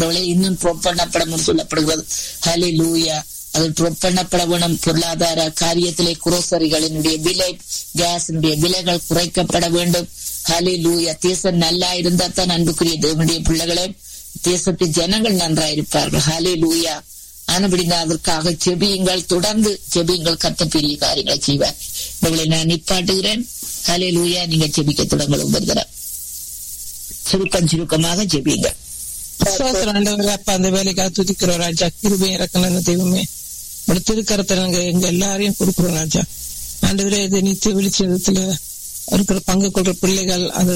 அவளை இன்னும் ட்ரோப் பண்ணப்படும் சொல்லப்படுகிறது ஹலே லூயா அது ட்ரோப் பண்ணப்பட வேணும் பொருளாதார காரியத்திலே குரோசரிகளினுடைய விலை கேஸினுடைய விலைகள் குறைக்கப்பட வேண்டும் ஹலே லூயா தேசம் நல்லா இருந்தா தான் அன்புக்குரிய தேவனுடைய பிள்ளைகளே தேசத்து ஜனங்கள் நன்றாயிருப்பார்கள் ஹலே லூயா ஆனபடினா அதற்காக செபியுங்கள் தொடர்ந்து செபியுங்கள் கத்த பெரிய காரியங்களை செய்வார் இவளை நான் நிப்பாட்டுகிறேன் ஹலே லூயா நீங்க செபிக்க தொடங்களும் வருகிறேன் சுருக்கம் சுருக்கமாக ஜெபியுங்கள் சோத்திரம் ஆண்டவரே அப்பா அந்த வேலைக்காக துதிக்கிறோம் ராஜா கிருபை இறக்கணும் தெய்வமே ஒரு திருக்கரத்தை நாங்க எங்க எல்லாரையும் கொடுக்குறோம் ராஜா ஆண்டவரே இது நித்திய வெளிச்சத்துல இருக்கிற பங்கு கொள்ற பிள்ளைகள் அது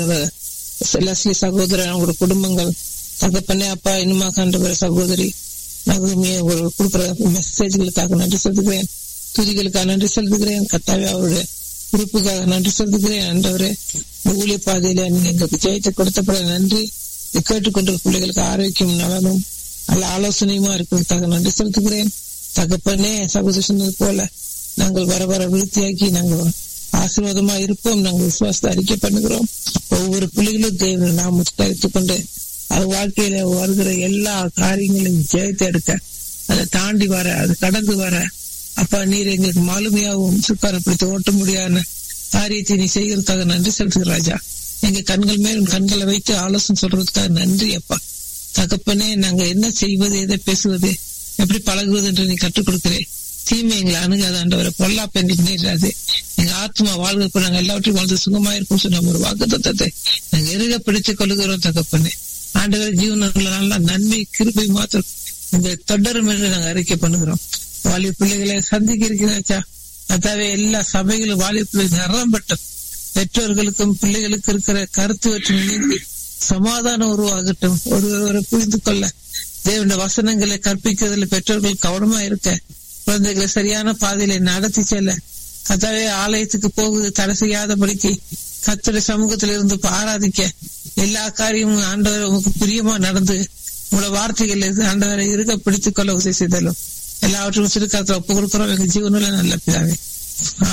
லஸ்லி சகோதரன் அவங்களோட குடும்பங்கள் தகப்பனே அப்பா இன்னுமா கண்டவர சகோதரி நகுமிய கொடுக்குற மெசேஜ்களுக்காக நன்றி செலுத்துகிறேன் துதிகளுக்காக நன்றி செலுத்துகிறேன் கத்தாவே அவருடைய குறிப்புக்காக நன்றி செலுத்துகிறேன் ஆண்டவரே இந்த ஊழிய பாதையில நீங்க எங்களுக்கு ஜெயத்தை கொடுத்தப்பட நன்றி இதை கேட்டுக்கொண்டிருக்க பிள்ளைகளுக்கு ஆரோக்கியம் நலனும் நல்ல ஆலோசனையுமா இருக்கிறதுக்காக நன்றி செலுத்துகிறேன் தகப்பனே சகோதரி சொன்னது போல நாங்கள் வர வர விருத்தியாக்கி நாங்கள் ஆசீர்வாதமா இருப்போம் நாங்கள் விசுவாசத்தை அறிக்கை பண்ணுகிறோம் ஒவ்வொரு பிள்ளைகளும் தேவன் நாம் தரித்துக் கொண்டு அது வாழ்க்கையில வருகிற எல்லா காரியங்களையும் ஜெயத்தை எடுக்க அதை தாண்டி வர அது கடந்து வர அப்பா நீர் எங்களுக்கு மாலுமையாகவும் சுக்காரப்படுத்தி ஓட்ட முடியாத காரியத்தை நீ செய்கிறதுக்காக நன்றி செலுத்துகிற ராஜா எங்க கண்கள் மேல் உன் கண்களை வைத்து ஆலோசனை சொல்றதுக்காக நன்றி அப்பா தகப்பனே நாங்க என்ன செய்வது எதை பேசுவது எப்படி பழகுவது என்று நீ கற்றுக் கொடுக்கிறேன் தீமை எங்களை அணுகாத ஆண்டவரை பொல்லாப்ப எங்களுக்கு நேராது எங்க ஆத்மா வாழ்கிறப்ப நாங்க எல்லாவற்றையும் வாழ்ந்து சுகமா இருக்கும் சொன்ன ஒரு வாக்கு தத்தத்தை நாங்க எருக பிடித்துக் கொள்கிறோம் தகப்பனே ஆண்டவர் ஜீவனங்கள நல்லா நன்மை கிருபை மாத்திரம் இந்த தொடரும் என்று நாங்க அறிக்கை பண்ணுகிறோம் வாலி பிள்ளைகளை சந்திக்க இருக்கிறாச்சா அதாவே எல்லா சபைகளும் வாலி பிள்ளைகள் நிறம்பட்டும் பெற்றோர்களுக்கும் பிள்ளைகளுக்கு இருக்கிற கருத்து வேற்றுமை நீங்கி சமாதானம் உருவாகட்டும் ஒருவரை புரிந்து கொள்ள தேவனுடைய வசனங்களை கற்பிக்கிறதுல பெற்றோர்கள் கவனமா இருக்க குழந்தைகளை சரியான பாதையில நடத்தி செல்ல கதாவே ஆலயத்துக்கு போகுது தடை செய்யாதபடிக்கு கத்துடைய சமூகத்தில் இருந்து ஆராதிக்க எல்லா காரியமும் ஆண்டவர் உங்களுக்கு பிரியமா நடந்து உங்களோட வார்த்தைகள் ஆண்டவரை இருக்க பிடித்துக் கொள்ள உதவி செய்தலும் எல்லாவற்றும் சிறுக்காலத்துல ஒப்பு கொடுக்கிறோம் எங்க ஜீவனில் நல்ல பிதாவே